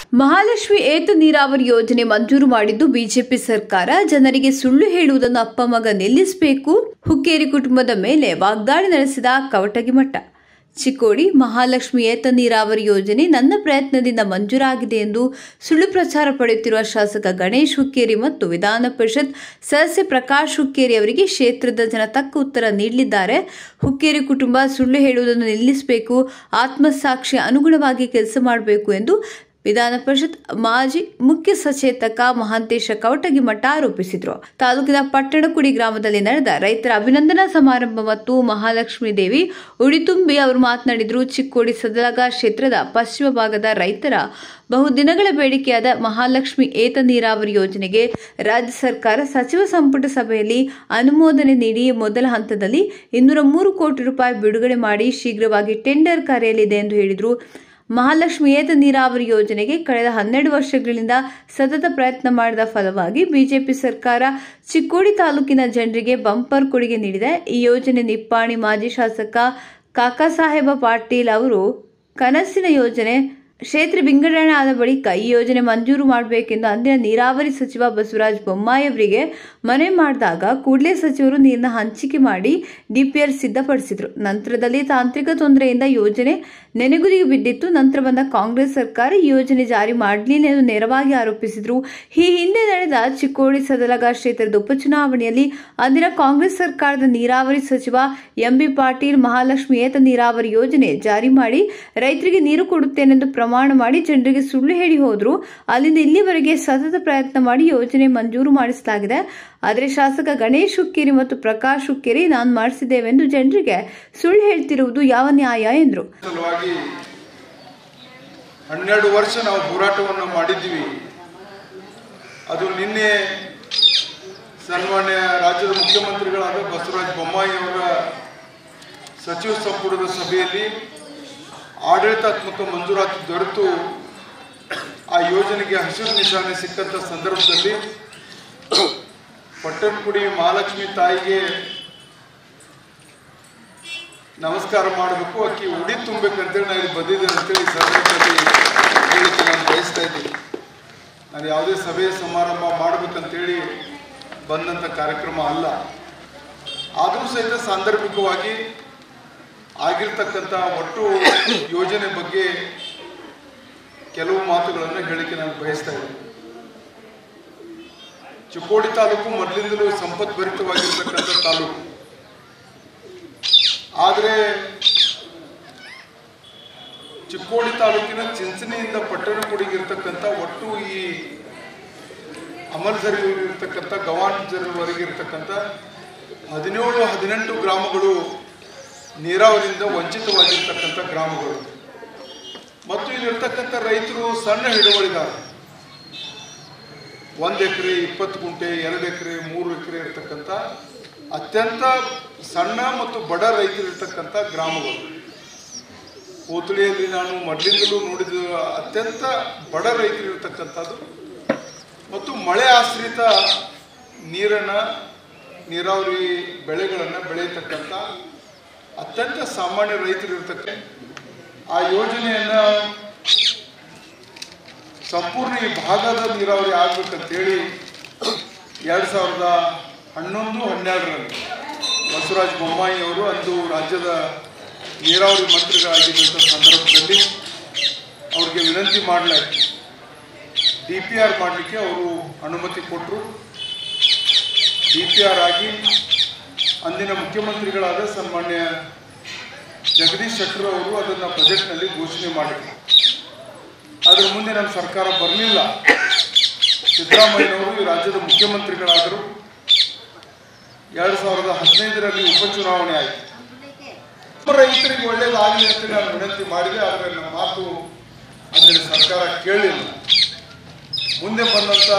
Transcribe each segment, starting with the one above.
ಮಹಾಲಕ್ಷ್ಮಿ ಏತ ನೀರಾವರಿ ಯೋಜನೆ ಮಂಜೂರು ಮಾಡಿದ್ದು ಬಿಜೆಪಿ ಸರ್ಕಾರ ಜನರಿಗೆ ಸುಳ್ಳು ಹೇಳುವುದನ್ನು ಅಪ್ಪ ಮಗ ನಿಲ್ಲಿಸಬೇಕು ಹುಕ್ಕೇರಿ ಕುಟುಂಬದ ಮೇಲೆ ವಾಗ್ದಾಳಿ ನಡೆಸಿದ ಕವಟಗಿ ಮಠ ಚಿಕ್ಕೋಡಿ ಮಹಾಲಕ್ಷ್ಮಿ ಏತ ನೀರಾವರಿ ಯೋಜನೆ ನನ್ನ ಪ್ರಯತ್ನದಿಂದ ಮಂಜೂರಾಗಿದೆ ಎಂದು ಸುಳ್ಳು ಪ್ರಚಾರ ಪಡೆಯುತ್ತಿರುವ ಶಾಸಕ ಗಣೇಶ್ ಹುಕ್ಕೇರಿ ಮತ್ತು ವಿಧಾನ ಪರಿಷತ್ ಸದಸ್ಯ ಪ್ರಕಾಶ್ ಹುಕ್ಕೇರಿ ಅವರಿಗೆ ಕ್ಷೇತ್ರದ ಜನ ತಕ್ಕ ಉತ್ತರ ನೀಡಲಿದ್ದಾರೆ ಹುಕ್ಕೇರಿ ಕುಟುಂಬ ಸುಳ್ಳು ಹೇಳುವುದನ್ನು ನಿಲ್ಲಿಸಬೇಕು ಆತ್ಮಸಾಕ್ಷಿ ಅನುಗುಣವಾಗಿ ಕೆಲಸ ಮಾಡಬೇಕು ಎಂದು ವಿಧಾನ ಪರಿಷತ್ ಮಾಜಿ ಮುಖ್ಯ ಸಚೇತಕ ಮಹಾಂತೇಶ ಕವಟಗಿ ಮಠ ಆರೋಪಿಸಿದರು ತಾಲೂಕಿನ ಪಟ್ಟಣಕುಡಿ ಗ್ರಾಮದಲ್ಲಿ ನಡೆದ ರೈತರ ಅಭಿನಂದನಾ ಸಮಾರಂಭ ಮತ್ತು ಮಹಾಲಕ್ಷ್ಮೀ ದೇವಿ ಉಡಿತುಂಬಿ ಅವರು ಮಾತನಾಡಿದರು ಚಿಕ್ಕೋಡಿ ಸದಲಗ ಕ್ಷೇತ್ರದ ಪಶ್ಚಿಮ ಭಾಗದ ರೈತರ ಬಹುದಿನಗಳ ಬೇಡಿಕೆಯಾದ ಮಹಾಲಕ್ಷ್ಮಿ ಏತ ನೀರಾವರಿ ಯೋಜನೆಗೆ ರಾಜ್ಯ ಸರ್ಕಾರ ಸಚಿವ ಸಂಪುಟ ಸಭೆಯಲ್ಲಿ ಅನುಮೋದನೆ ನೀಡಿ ಮೊದಲ ಹಂತದಲ್ಲಿ ಇನ್ನೂರ ಮೂರು ಕೋಟಿ ರೂಪಾಯಿ ಬಿಡುಗಡೆ ಮಾಡಿ ಶೀಘ್ರವಾಗಿ ಟೆಂಡರ್ ಕರೆಯಲಿದೆ ಎಂದು ಹೇಳಿದರು ಮಹಾಲಕ್ಷ್ಮಿ ಏತ ನೀರಾವರಿ ಯೋಜನೆಗೆ ಕಳೆದ ಹನ್ನೆರಡು ವರ್ಷಗಳಿಂದ ಸತತ ಪ್ರಯತ್ನ ಮಾಡಿದ ಫಲವಾಗಿ ಬಿಜೆಪಿ ಸರ್ಕಾರ ಚಿಕ್ಕೋಡಿ ತಾಲೂಕಿನ ಜನರಿಗೆ ಬಂಪರ್ ಕೊಡುಗೆ ನೀಡಿದೆ ಈ ಯೋಜನೆ ನಿಪ್ಪಾಣಿ ಮಾಜಿ ಶಾಸಕ ಕಾಕಾಸಾಹೇಬ ಪಾಟೀಲ್ ಅವರು ಕನಸಿನ ಯೋಜನೆ ಕ್ಷೇತ್ರ ವಿಂಗಡಣೆ ಆದ ಬಳಿಕ ಈ ಯೋಜನೆ ಮಂಜೂರು ಮಾಡಬೇಕೆಂದು ಅಂದಿನ ನೀರಾವರಿ ಸಚಿವ ಬಸವರಾಜ ಬೊಮ್ಮಾಯಿ ಅವರಿಗೆ ಮನವಿ ಮಾಡಿದಾಗ ಕೂಡಲೇ ಸಚಿವರು ನೀರನ್ನ ಹಂಚಿಕೆ ಮಾಡಿ ಡಿಪಿಆರ್ ಸಿದ್ಧಪಡಿಸಿದರು ನಂತರದಲ್ಲಿ ತಾಂತ್ರಿಕ ತೊಂದರೆಯಿಂದ ಯೋಜನೆ ನೆನೆಗುದಿಗೆ ಬಿದ್ದಿತ್ತು ನಂತರ ಬಂದ ಕಾಂಗ್ರೆಸ್ ಸರ್ಕಾರ ಈ ಯೋಜನೆ ಜಾರಿ ಮಾಡಲಿಲ್ಲ ಎಂದು ನೇರವಾಗಿ ಆರೋಪಿಸಿದರು ಈ ಹಿಂದೆ ನಡೆದ ಚಿಕ್ಕೋಡಿ ಸದಲಗ ಕ್ಷೇತ್ರದ ಉಪಚುನಾವಣೆಯಲ್ಲಿ ಅಂದಿನ ಕಾಂಗ್ರೆಸ್ ಸರ್ಕಾರದ ನೀರಾವರಿ ಸಚಿವ ಎಂಬಿ ಪಾಟೀಲ್ ಮಹಾಲಕ್ಷ್ಮಿ ಏತ ನೀರಾವರಿ ಯೋಜನೆ ಜಾರಿ ಮಾಡಿ ರೈತರಿಗೆ ನೀರು ಕೊಡುತ್ತೇನೆಂದು ಪ್ರಮಾಣ ಮಾಡಿ ಜನರಿಗೆ ಸುಳ್ಳು ಹೇಳಿ ಹೋದ್ರು ಅಲ್ಲಿಂದ ಇಲ್ಲಿವರೆಗೆ ಸತತ ಪ್ರಯತ್ನ ಮಾಡಿ ಯೋಜನೆ ಮಂಜೂರು ಮಾಡಿಸಲಾಗಿದೆ ಆದರೆ ಶಾಸಕ ಗಣೇಶ್ ಹುಕ್ಕೇರಿ ಮತ್ತು ಪ್ರಕಾಶ್ ಹುಕ್ಕೇರಿ ನಾನು ಮಾಡಿಸಿದ್ದೇವೆಂದು ಜನರಿಗೆ ಸುಳ್ಳು ಹೇಳ್ತಿರುವುದು ಯಾವ ನ್ಯಾಯ ಎಂದರು ಸಲುವಾಗಿ ಹನ್ನೆರಡು ವರ್ಷ ನಾವು ಹೋರಾಟವನ್ನು ಮಾಡಿದ್ದೀವಿ ಅದು ನಿನ್ನೆ ಸನ್ಮಾನ್ಯ ರಾಜ್ಯದ ಮುಖ್ಯಮಂತ್ರಿಗಳಾದ ಬಸವರಾಜ ಬೊಮ್ಮಾಯಿ ಅವರ ಸಚಿವ ಸಂಪುಟದ ಸಭೆಯಲ್ಲಿ ಆಡಳಿತಾತ್ಮಕ ಮಂಜೂರಾತಿ ದೊರೆತು ಆ ಯೋಜನೆಗೆ ಹಸಿರು ನಿಶಾನೆ ಸಿಕ್ಕಂಥ ಸಂದರ್ಭದಲ್ಲಿ ಪಟ್ಟಣಕುಡಿ ಮಹಾಲಕ್ಷ್ಮಿ ತಾಯಿಗೆ ನಮಸ್ಕಾರ ಮಾಡಬೇಕು ಆಕಿ ಉಡಿ ತುಂಬಬೇಕಂತೇಳಿ ನಾನು ಇಲ್ಲಿ ಬಂದಿದ್ದೇನೆ ಅಂತೇಳಿ ಈ ಸಂದರ್ಭದಲ್ಲಿ ಹೇಳಿಕ್ಕೆ ನಾನು ಬಯಸ್ತಾ ಇದ್ದೀನಿ ನಾನು ಯಾವುದೇ ಸಭೆ ಸಮಾರಂಭ ಮಾಡಬೇಕಂತೇಳಿ ಬಂದಂಥ ಕಾರ್ಯಕ್ರಮ ಅಲ್ಲ ಆದರೂ ಸಹಿತ ಸಾಂದರ್ಭಿಕವಾಗಿ ಆಗಿರ್ತಕ್ಕಂಥ ಒಟ್ಟು ಯೋಜನೆ ಬಗ್ಗೆ ಕೆಲವು ಮಾತುಗಳನ್ನು ಹೇಳಿಕೆ ನಾನು ಬಯಸ್ತಾ ಇದ್ದೀನಿ ಚಿಕ್ಕೋಡಿ ತಾಲೂಕು ಮೊದಲಿಂದಲೂ ಸಂಪದ್ಭರಿತವಾಗಿರ್ತಕ್ಕಂಥ ತಾಲೂಕು ಆದರೆ ಚಿಕ್ಕೋಡಿ ತಾಲೂಕಿನ ಚಿಂಚಣಿಯಿಂದ ಪಟ್ಟಣಕುಡಿಗಿರ್ತಕ್ಕಂಥ ಒಟ್ಟು ಈ ಅಮಲ್ಸರಿರ್ತಕ್ಕಂಥ ಗವಾನ್ಸರಿವರೆಗಿರ್ತಕ್ಕಂಥ ಹದಿನೇಳು ಹದಿನೆಂಟು ಗ್ರಾಮಗಳು ನೀರಾವರಿಯಿಂದ ವಂಚಿತವಾಗಿರ್ತಕ್ಕಂಥ ಗ್ರಾಮಗಳು ಮತ್ತು ಇಲ್ಲಿರ್ತಕ್ಕಂಥ ರೈತರು ಸಣ್ಣ ಹಿಡುವಳಿಗಾರ ಒಂದು ಎಕರೆ ಇಪ್ಪತ್ತು ಗುಂಟೆ ಎರಡು ಎಕರೆ ಮೂರು ಎಕರೆ ಇರ್ತಕ್ಕಂಥ ಅತ್ಯಂತ ಸಣ್ಣ ಮತ್ತು ಬಡ ರೈತರಿರ್ತಕ್ಕಂಥ ಗ್ರಾಮಗಳು ಕೋತಳಿಯಲ್ಲಿ ನಾನು ಮೊದಲಿಂದಲೂ ನೋಡಿದ ಅತ್ಯಂತ ಬಡ ರೈತರಿರ್ತಕ್ಕಂಥದ್ದು ಮತ್ತು ಮಳೆ ಆಶ್ರಿತ ನೀರನ್ನು ನೀರಾವರಿ ಬೆಳೆಗಳನ್ನು ಬೆಳೆಯತಕ್ಕಂಥ ಅತ್ಯಂತ ಸಾಮಾನ್ಯ ರೈತರಿರ್ತಕ್ಕ ಆ ಯೋಜನೆಯನ್ನು ಸಂಪೂರ್ಣ ಈ ಭಾಗದ ನೀರಾವರಿ ಆಗ್ಬೇಕಂತೇಳಿ ಎರಡು ಸಾವಿರದ ಹನ್ನೊಂದು ಹನ್ನೆರಡರಲ್ಲಿ ಬಸವರಾಜ ಬೊಮ್ಮಾಯಿ ಅವರು ಅಂದು ರಾಜ್ಯದ ನೀರಾವರಿ ಮಂತ್ರಿಗಳಾಗಿದ್ದಂಥ ಸಂದರ್ಭದಲ್ಲಿ ಅವ್ರಿಗೆ ವಿನಂತಿ ಮಾಡಲಾಯಿತು ಡಿ ಪಿ ಆರ್ ಮಾಡಲಿಕ್ಕೆ ಅವರು ಅನುಮತಿ ಕೊಟ್ಟರು ಡಿ ಪಿ ಆರ್ ಆಗಿ ಅಂದಿನ ಮುಖ್ಯಮಂತ್ರಿಗಳಾದ ಸನ್ಮಾನ್ಯ ಜಗದೀಶ್ ಶೆಟ್ಟರ್ ಅವರು ಅದನ್ನು ಬಜೆಟ್ನಲ್ಲಿ ಘೋಷಣೆ ಮಾಡಿದರು ಅದರ ಮುಂದೆ ನಮ್ಮ ಸರ್ಕಾರ ಬರಲಿಲ್ಲ ಸಿದ್ದರಾಮಯ್ಯನವರು ಈ ರಾಜ್ಯದ ಮುಖ್ಯಮಂತ್ರಿಗಳಾದರು ಎರಡು ಸಾವಿರದ ಹದಿನೈದರಲ್ಲಿ ಉಪಚುನಾವಣೆ ಆಯಿತು ನಮ್ಮ ರೈತರಿಗೆ ಒಳ್ಳೇದಾಗಲಿ ಅಂತ ನಾನು ವಿನಂತಿ ಮಾಡಿದೆ ಆದರೆ ನನ್ನ ಮಾತು ಅಂದಿನ ಸರ್ಕಾರ ಕೇಳಲಿಲ್ಲ ಮುಂದೆ ಬಂದಂಥ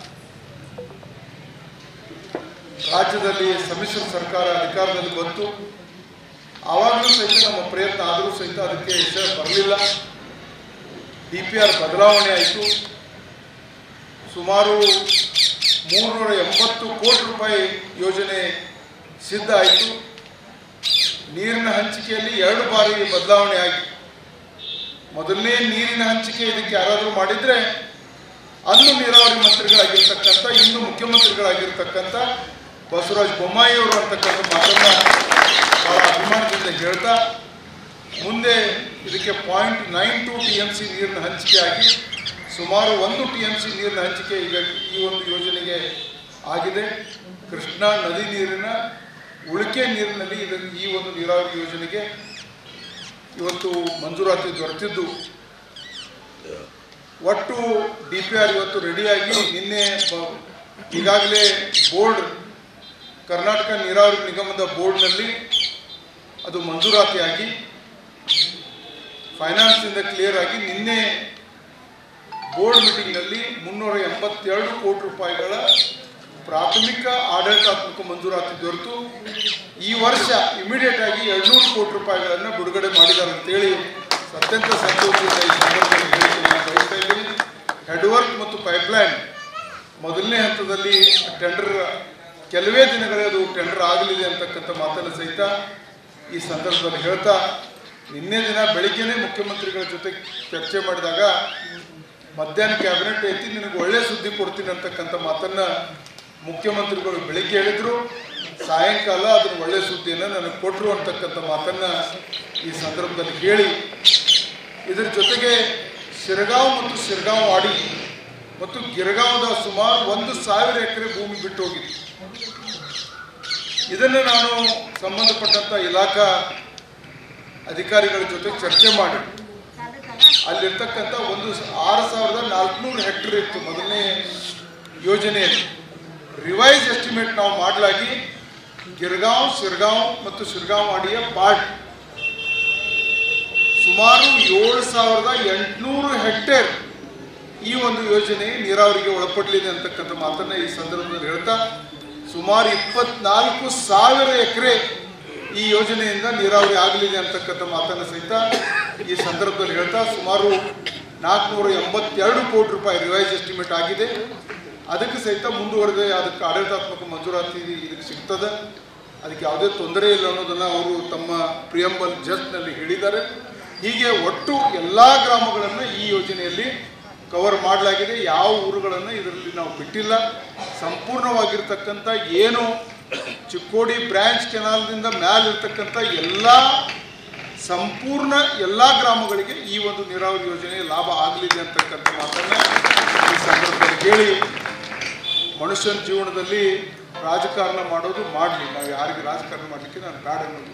ರಾಜ್ಯದಲ್ಲಿ ಸಮ್ಮಿಶ್ರ ಸರ್ಕಾರ ಅಧಿಕಾರದಲ್ಲಿ ಬಂತು ಆವಾಗಲೂ ಸಹಿತ ನಮ್ಮ ಪ್ರಯತ್ನ ಆದರೂ ಸಹಿತ ಅದಕ್ಕೆ ಯಶ ಬರಲಿಲ್ಲ ಡಿ ಪಿ ಆರ್ ಬದಲಾವಣೆ ಆಯಿತು ಸುಮಾರು ಮೂರುನೂರ ಎಂಬತ್ತು ಕೋಟಿ ರೂಪಾಯಿ ಯೋಜನೆ ಸಿದ್ಧ ಆಯಿತು ನೀರಿನ ಹಂಚಿಕೆಯಲ್ಲಿ ಎರಡು ಬಾರಿ ಬದಲಾವಣೆ ಆಯಿತು ಮೊದಲನೇ ನೀರಿನ ಹಂಚಿಕೆ ಇದಕ್ಕೆ ಯಾರಾದರೂ ಮಾಡಿದ್ರೆ ಅಂದು ನೀರಾವರಿ ಮಂತ್ರಿಗಳಾಗಿರ್ತಕ್ಕಂಥ ಇಂದು ಮುಖ್ಯಮಂತ್ರಿಗಳಾಗಿರ್ತಕ್ಕಂಥ ಬಸವರಾಜ ಬೊಮ್ಮಾಯಿ ಅವರು ಅಂತಕ್ಕಂಥ ಮಾತನ್ನ ಬಹಳ ಅಭಿಮಾನದಿಂದ ಹೇಳ್ತಾ ಮುಂದೆ ಇದಕ್ಕೆ point nine two T M C ನೀರಿನ ಹಂಚಿಕೆ ಆಗಿ ಸುಮಾರು ಒಂದು ಟಿ ಎಮ್ ಸಿ ನೀರಿನ ಹಂಚಿಕೆ ಈಗ ಈ ಒಂದು ಯೋಜನೆಗೆ ಆಗಿದೆ ಕೃಷ್ಣಾ ನದಿ ನೀರಿನ ಉಳಿಕೆ ನೀರಿನಲ್ಲಿ ಇದನ್ನು ಈ ಒಂದು ನೀರಾವರಿ ಯೋಜನೆಗೆ ಇವತ್ತು ಮಂಜೂರಾತಿ ದೊರೆತಿದ್ದು ಒಟ್ಟು ಡಿ ಪಿ ಆರ್ ಇವತ್ತು ರೆಡಿಯಾಗಿ ನಿನ್ನೆ ಬ- ಈಗಾಗಲೇ ಬೋರ್ಡ್ ಕರ್ನಾಟಕ ನೀರಾವರಿ ನಿಗಮದ ಬೋರ್ಡ್ನಲ್ಲಿ ಅದು ಮಂಜೂರಾತಿಯಾಗಿ ಫೈನಾನ್ಸಿಂದ ಕ್ಲಿಯರ್ ಆಗಿ ನಿನ್ನೆ ಬೋರ್ಡ್ ಮೀಟಿಂಗ್ನಲ್ಲಿ ಮುನ್ನೂರ ಎಂಬತ್ತೆರಡು ಕೋಟಿ ರೂಪಾಯಿಗಳ ಪ್ರಾಥಮಿಕ ಆಡಳಿತಾತ್ಮಕ ಮಂಜೂರಾತಿ ದೊರೆತು ಈ ವರ್ಷ ಇಮಿಡಿಯೇಟ್ ಆಗಿ ಎರಡ್ನೂರು ಕೋಟಿ ರೂಪಾಯಿಗಳನ್ನು ಬಿಡುಗಡೆ ಮಾಡಿದ್ದಾರೆ ಅಂತೇಳಿ ಅತ್ಯಂತ ಸಂತೋಷದಿಂದ ಈ ಸಂದರ್ಭದಲ್ಲಿ ಹೇಳಿಕೆ ನಾನು ಬಯಸ್ತಾ ಇದ್ದೀನಿ ಹೆಡ್ವರ್ಕ್ ಮತ್ತು ಪೈಪ್ಲೈನ್ ಮೊದಲನೇ ಹಂತದಲ್ಲಿ ಟೆಂಡರ್ ಕೆಲವೇ ದಿನಗಳೇ ಅದು ಟೆಂಡರ್ ಆಗಲಿದೆ ಅಂತಕ್ಕಂಥ ಮಾತನ್ನು ಸಹಿತ ಈ ಸಂದರ್ಭದಲ್ಲಿ ಹೇಳ್ತಾ ನಿನ್ನೆ ದಿನ ಬೆಳಿಗ್ಗೆನೇ ಮುಖ್ಯಮಂತ್ರಿಗಳ ಜೊತೆ ಚರ್ಚೆ ಮಾಡಿದಾಗ ಮಧ್ಯಾಹ್ನ ಕ್ಯಾಬಿನೆಟ್ ಐತಿ ನಿನಗೆ ಒಳ್ಳೆ ಸುದ್ದಿ ಕೊಡ್ತೀನಿ ಅಂತಕ್ಕಂಥ ಮಾತನ್ನ ಮುಖ್ಯಮಂತ್ರಿಗಳು ಬೆಳಿಗ್ಗೆ ಹೇಳಿದ್ರು ಸಾಯಂಕಾಲ ಅದನ್ನ ಒಳ್ಳೆ ಸುದ್ದಿಯನ್ನು ನನಗೆ ಕೊಟ್ಟರು ಅಂತಕ್ಕಂಥ ಮಾತನ್ನ ಈ ಸಂದರ್ಭದಲ್ಲಿ ಹೇಳಿ ಇದರ ಜೊತೆಗೆ ಶಿರಗಾಂವ್ ಮತ್ತು ಶಿರಗಾಂವ್ ವಾಡಿ ಮತ್ತು ಗಿರಗಾಂವದ ಸುಮಾರು ಒಂದು ಸಾವಿರ ಎಕರೆ ಭೂಮಿ ಬಿಟ್ಟು ಹೋಗಿತ್ತು ಇದನ್ನು ನಾನು ಸಂಬಂಧಪಟ್ಟಂತ ಇಲಾಖಾ ಅಧಿಕಾರಿಗಳ ಜೊತೆ ಚರ್ಚೆ ಮಾಡಿ ಅಲ್ಲಿರ್ತಕ್ಕಂಥ ಒಂದು ಆರು ಸಾವಿರದ ನಾಲ್ಕುನೂರು ಹೆಕ್ಟೇರ್ ಇತ್ತು ಮೊದಲನೇ ಯೋಜನೆಯಲ್ಲಿ ರಿವೈಸ್ ಎಸ್ಟಿಮೇಟ್ ನಾವು ಮಾಡಲಾಗಿ ಗಿರ್ಗಾಂವ್ ಶಿರ್ಗಾಂವ್ ಮತ್ತು ಶಿರ್ಗಾಂವ್ ವಾಡಿಯ ಪಾರ್ಟ್ ಸುಮಾರು ಏಳು ಸಾವಿರದ ಎಂಟುನೂರು ಹೆಕ್ಟೇರ್ ಈ ಒಂದು ಯೋಜನೆ ನೀರಾವರಿಗೆ ಒಳಪಡಲಿದೆ ಅಂತಕ್ಕಂಥ ಮಾತನ್ನ ಈ ಸಂದರ್ಭದಲ್ಲಿ ಹೇಳ್ತಾ ಸುಮಾರು ಇಪ್ಪತ್ನಾಲ್ಕು ಸಾವಿರ ಎಕರೆ ಈ ಯೋಜನೆಯಿಂದ ನೀರಾವರಿ ಆಗಲಿದೆ ಅಂತಕ್ಕಂಥ ಮಾತನ್ನ ಸಹಿತ ಈ ಸಂದರ್ಭದಲ್ಲಿ ಹೇಳ್ತಾ ಸುಮಾರು ನಾಲ್ಕುನೂರ ಎಂಬತ್ತೆರಡು ಕೋಟಿ ರೂಪಾಯಿ ರಿವೈಸ್ ಎಸ್ಟಿಮೇಟ್ ಆಗಿದೆ ಅದಕ್ಕೆ ಸಹಿತ ಮುಂದುವರೆದ ಅದಕ್ಕೆ ಆಡಳಿತಾತ್ಮಕ ಮಂಜೂರಾತಿ ಇದಕ್ಕೆ ಸಿಗ್ತದೆ ಅದಕ್ಕೆ ಯಾವುದೇ ತೊಂದರೆ ಇಲ್ಲ ಅನ್ನೋದನ್ನು ಅವರು ತಮ್ಮ ಪ್ರಿಯಂಬಲ್ ಜಸ್ಟ್ನಲ್ಲಿ ಹೇಳಿದ್ದಾರೆ ಹೀಗೆ ಒಟ್ಟು ಎಲ್ಲ ಗ್ರಾಮಗಳನ್ನು ಈ ಯೋಜನೆಯಲ್ಲಿ ಕವರ್ ಮಾಡಲಾಗಿದೆ ಯಾವ ಊರುಗಳನ್ನು ಇದರಲ್ಲಿ ನಾವು ಬಿಟ್ಟಿಲ್ಲ ಸಂಪೂರ್ಣವಾಗಿರ್ತಕ್ಕಂಥ ಏನು ಚಿಕ್ಕೋಡಿ ಬ್ರಾಂಚ್ ಕೆನಾಲ್ನಿಂದ ಮ್ಯಾಲಿರ್ತಕ್ಕಂಥ ಎಲ್ಲ ಸಂಪೂರ್ಣ ಎಲ್ಲ ಗ್ರಾಮಗಳಿಗೆ ಈ ಒಂದು ನೀರಾವರಿ ಯೋಜನೆ ಲಾಭ ಆಗಲಿದೆ ಅಂತಕ್ಕಂಥ ಮಾತನ್ನ ಈ ಸಂದರ್ಭದಲ್ಲಿ ಹೇಳಿ ಮನುಷ್ಯನ ಜೀವನದಲ್ಲಿ ರಾಜಕಾರಣ ಮಾಡೋದು ಮಾಡಲಿ ನಾವು ಯಾರಿಗೆ ರಾಜಕಾರಣ ಮಾಡಲಿಕ್ಕೆ ನಾನು ಬೇಡ ಅನ್ನೋದು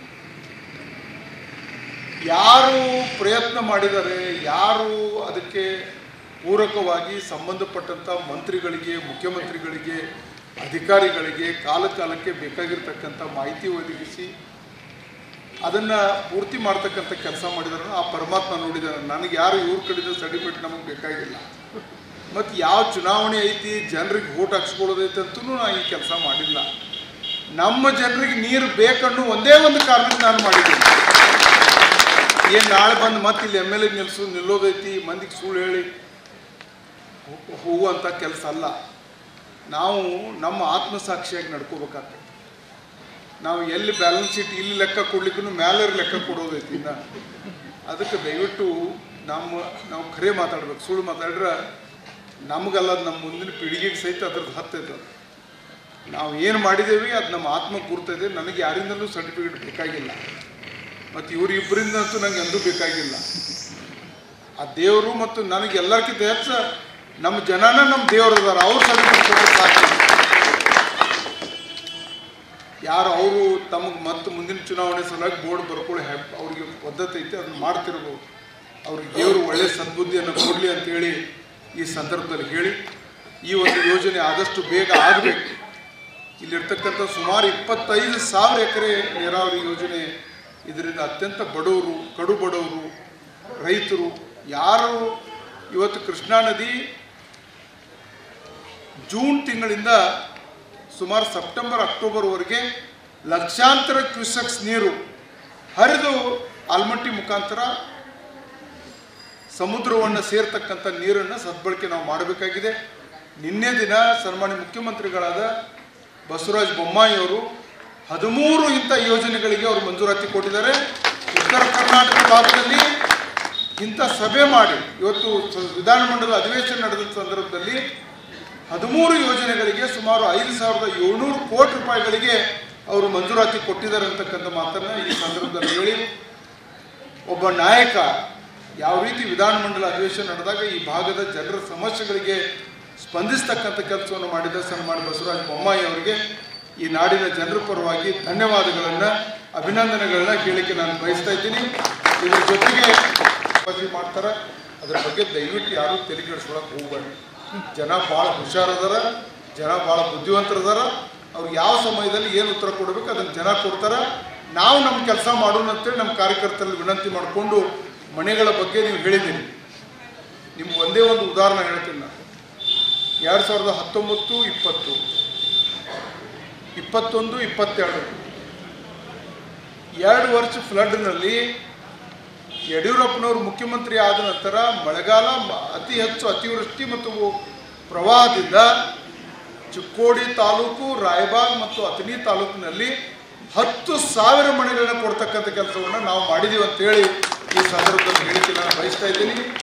ಯಾರು ಪ್ರಯತ್ನ ಮಾಡಿದ್ದಾರೆ ಯಾರು ಅದಕ್ಕೆ ಪೂರಕವಾಗಿ ಸಂಬಂಧಪಟ್ಟಂಥ ಮಂತ್ರಿಗಳಿಗೆ ಮುಖ್ಯಮಂತ್ರಿಗಳಿಗೆ ಅಧಿಕಾರಿಗಳಿಗೆ ಕಾಲ ಕಾಲಕ್ಕೆ ಬೇಕಾಗಿರ್ತಕ್ಕಂಥ ಮಾಹಿತಿ ಒದಗಿಸಿ ಅದನ್ನು ಪೂರ್ತಿ ಮಾಡ್ತಕ್ಕಂಥ ಕೆಲಸ ಮಾಡಿದಾರೆ ಆ ಪರಮಾತ್ಮ ನೋಡಿದಾರೆ ನನಗೆ ಯಾರು ಇವ್ರ ಕಡೆಯಿಂದ ಸರ್ಟಿಫಿಕೇಟ್ ನಮಗೆ ಬೇಕಾಗಿಲ್ಲ ಮತ್ತು ಯಾವ ಚುನಾವಣೆ ಐತಿ ಜನರಿಗೆ ವೋಟ್ ಹಾಕ್ಸ್ಕೊಳ್ಳೋದೈತೆ ಅಂತೂ ನಾನು ಈ ಕೆಲಸ ಮಾಡಿಲ್ಲ ನಮ್ಮ ಜನರಿಗೆ ನೀರು ಬೇಕನ್ನೋ ಒಂದೇ ಒಂದು ಕಾರಣಕ್ಕೆ ನಾನು ಮಾಡಿದ್ದೀನಿ ಏನು ನಾಳೆ ಬಂದು ಮತ್ತೆ ಇಲ್ಲಿ ಎಮ್ ಎಲ್ ಎ ನಿಲ್ಸು ನಿಲ್ಲೋದೈತಿ ಮಂದಿಗೆ ಸುಳ್ಳು ಹೇಳಿ ಹೋ- ಹೋಗುವಂಥ ಕೆಲಸ ಅಲ್ಲ ನಾವು ನಮ್ಮ ಆತ್ಮಸಾಕ್ಷಿಯಾಗಿ ನಡ್ಕೋಬೇಕಾಗ್ತದೆ ನಾವು ಎಲ್ಲಿ ಬ್ಯಾಲೆನ್ಸ್ ಶೀಟ್ ಇಲ್ಲಿ ಲೆಕ್ಕ ಕೊಡ್ಲಿಕ್ಕೂ ಮ್ಯಾಲರ್ ಲೆಕ್ಕ ಕೊಡೋದೈತಿ ಇನ್ನ ಅದಕ್ಕೆ ದಯವಿಟ್ಟು ನಮ್ಮ ನಾವು ಖರೆ ಮಾತಾಡ್ಬೇಕು ಸುಳ್ಳು ಮಾತಾಡ್ರೆ ನಮಗಲ್ಲ ಅದು ನಮ್ಮ ಮುಂದಿನ ಪೀಳಿಗೆಗೆ ಸಹಿತ ಅದ್ರದ್ದು ಹತ್ತೈತೆ ಅದು ನಾವು ಏನು ಮಾಡಿದ್ದೇವೆ ಅದು ನಮ್ಮ ಆತ್ಮ ಗುರ್ತದೆ ನನಗೆ ಯಾರಿಂದಲೂ ಸರ್ಟಿಫಿಕೇಟ್ ಬೇಕಾಗಿಲ್ಲ ಮತ್ತು ಇವರಿಬ್ಬರಿಂದಂತೂ ನಂಗೆ ಎಂದೂ ಬೇಕಾಗಿಲ್ಲ ಆ ದೇವರು ಮತ್ತು ನನಗೆ ಎಲ್ಲರಿಗಿಂತ ಹೆಚ್ಚು ನಮ್ಮ ಜನನ ನಮ್ಮ ದೇವರು ಅದಾರ ಅವ್ರು ಸರ್ಟಿಫಿಕೇಟ್ ಕೊಟ್ಟರೆ ಸಾಕು ಯಾರು ಅವರು ತಮಗೆ ಮತ್ತು ಮುಂದಿನ ಚುನಾವಣೆ ಸಲುವಾಗಿ ಬೋರ್ಡ್ ಬರ್ಕೊಳ್ಳಿ ಹ್ಯಾಪ್ ಅವ್ರಿಗೆ ಪದ್ಧತಿ ಐತೆ ಅದನ್ನ ಮಾಡ್ತಿರ್ಬೋದು ಅವ್ರಿಗೆ ದೇವರು ಒಳ್ಳೆ ಸದ್ಬುದ್ಧಿಯನ್ನು ಕೊಡಲಿ ಅಂತೇಳಿ ಈ ಸಂದರ್ಭದಲ್ಲಿ ಹೇಳಿ ಈ ಒಂದು ಯೋಜನೆ ಆದಷ್ಟು ಬೇಗ ಆಗಬೇಕು ಇಲ್ಲಿರ್ತಕ್ಕಂಥ ಸುಮಾರು ಇಪ್ಪತ್ತೈದು ಸಾವಿರ ಎಕರೆ ನೀರಾವರಿ ಯೋಜನೆ ಇದರಿಂದ ಅತ್ಯಂತ ಬಡವರು ಕಡು ಬಡವರು ರೈತರು ಯಾರು ಇವತ್ತು ಕೃಷ್ಣಾ ನದಿ ಜೂನ್ ತಿಂಗಳಿಂದ ಸುಮಾರು ಸೆಪ್ಟೆಂಬರ್ ಅಕ್ಟೋಬರ್ವರೆಗೆ ಲಕ್ಷಾಂತರ ಕ್ಯೂಸೆಕ್ಸ್ ನೀರು ಹರಿದು ಆಲ್ಮಟ್ಟಿ ಮುಖಾಂತರ ಸಮುದ್ರವನ್ನು ಸೇರ್ತಕ್ಕಂಥ ನೀರನ್ನು ಸದ್ಬಳಕೆ ನಾವು ಮಾಡಬೇಕಾಗಿದೆ ನಿನ್ನೆ ದಿನ ಸನ್ಮಾನ್ಯ ಮುಖ್ಯಮಂತ್ರಿಗಳಾದ ಬಸವರಾಜ ಬೊಮ್ಮಾಯಿ ಅವರು ಹದಿಮೂರು ಇಂಥ ಯೋಜನೆಗಳಿಗೆ ಅವರು ಮಂಜೂರಾತಿ ಕೊಟ್ಟಿದ್ದಾರೆ ಉತ್ತರ ಕರ್ನಾಟಕ ಭಾಗದಲ್ಲಿ ಇಂಥ ಸಭೆ ಮಾಡಿ ಇವತ್ತು ಸ- ವಿಧಾನಮಂಡಲ ಅಧಿವೇಶನ ನಡೆದ ಸಂದರ್ಭದಲ್ಲಿ ಹದಿಮೂರು ಯೋಜನೆಗಳಿಗೆ ಸುಮಾರು ಐದು ಸಾವಿರದ ಏಳ್ನೂರು ಕೋಟಿ ರೂಪಾಯಿಗಳಿಗೆ ಅವರು ಮಂಜೂರಾತಿ ಕೊಟ್ಟಿದ್ದಾರೆ ಅಂತಕ್ಕಂಥ ಮಾತನ್ನು ಈ ಸಂದರ್ಭದಲ್ಲಿ ಹೇಳಿ ಒಬ್ಬ ನಾಯಕ ಯಾವ ರೀತಿ ವಿಧಾನಮಂಡಲ ಅಧಿವೇಶನ ನಡೆದಾಗ ಈ ಭಾಗದ ಜನರ ಸಮಸ್ಯೆಗಳಿಗೆ ಸ್ಪಂದಿಸ್ತಕ್ಕಂಥ ಕೆಲಸವನ್ನು ಮಾಡಿದ ಸನ್ಮಾನ್ಯ ಬಸವರಾಜ ಬೊಮ್ಮಾಯಿ ಅವರಿಗೆ ಈ ನಾಡಿನ ಜನರ ಪರವಾಗಿ ಧನ್ಯವಾದಗಳನ್ನು ಅಭಿನಂದನೆಗಳನ್ನ ಕೇಳಲಿಕ್ಕೆ ನಾನು ಬಯಸ್ತಾ ಇದ್ದೀನಿ ಇದ್ರ ಜೊತೆಗೆ ಸ್ಪರ್ಧೆ ಮಾಡ್ತಾರೆ ಅದ್ರ ಬಗ್ಗೆ ದಯವಿಟ್ಟು ಯಾರೂ ತಲೆ ಕೆಡಿಸ್ಕೊಳಕ್ಕೆ ಹೋಗ್ಬೇಡಿ ಜನ ಭಾಳ ಹುಷಾರದಾರ ಜನ ಭಾಳ ಬುದ್ಧಿವಂತರದಾರ ಅವ್ರು ಯಾವ ಸಮಯದಲ್ಲಿ ಏನು ಉತ್ತರ ಕೊಡಬೇಕು ಅದನ್ನು ಜನ ಕೊಡ್ತಾರೆ ನಾವು ನಮ್ಮ ಕೆಲಸ ಮಾಡೋಣ ಅಂತೇಳಿ ನಮ್ಮ ಕಾರ್ಯಕರ್ತರಲ್ಲಿ ವಿನಂತಿ ಮಾಡಿಕೊಂಡು ಮನೆಗಳ ಬಗ್ಗೆ ನೀವು ಹೇಳಿದ್ದೀರಿ ನಿಮ್ಗೆ ಒಂದೇ ಒಂದು ಉದಾಹರಣೆ ಹೇಳ್ತೀನಿ ನಾನು ಎರಡು ಸಾವಿರದ ಹತ್ತೊಂಬತ್ತು ಇಪ್ಪತ್ತು ಇಪ್ಪತ್ತೊಂದು ಇಪ್ಪತ್ತೆರಡು ಎರಡು ವರ್ಷ ಫ್ಲಡ್ನಲ್ಲಿ ಯಡಿಯೂರಪ್ಪನವರು ಮುಖ್ಯಮಂತ್ರಿ ಆದ ನಂತರ ಮಳೆಗಾಲ ಮ- ಅತಿ ಹೆಚ್ಚು ಅತಿವೃಷ್ಟಿ ಮತ್ತು ಪ್ರವಾಹದಿಂದ ಚಿಕ್ಕೋಡಿ ತಾಲೂಕು ರಾಯಬಾಗ್ ಮತ್ತು ಅಥಣಿ ತಾಲೂಕಿನಲ್ಲಿ ಹತ್ತು ಸಾವಿರ ಮನೆಗಳನ್ನ ಕೊಡ್ತಕ್ಕಂಥ ಕೆಲಸವನ್ನು ನಾವು ಮಾಡಿದ್ದೀವಿ ಅಂತೇಳಿ ಈ ಸಂದರ್ಭದಲ್ಲಿ ಹೇಳಿಕೆ ನಾನು ಬಯಸ್ತಾ ಇದ್ದೀನಿ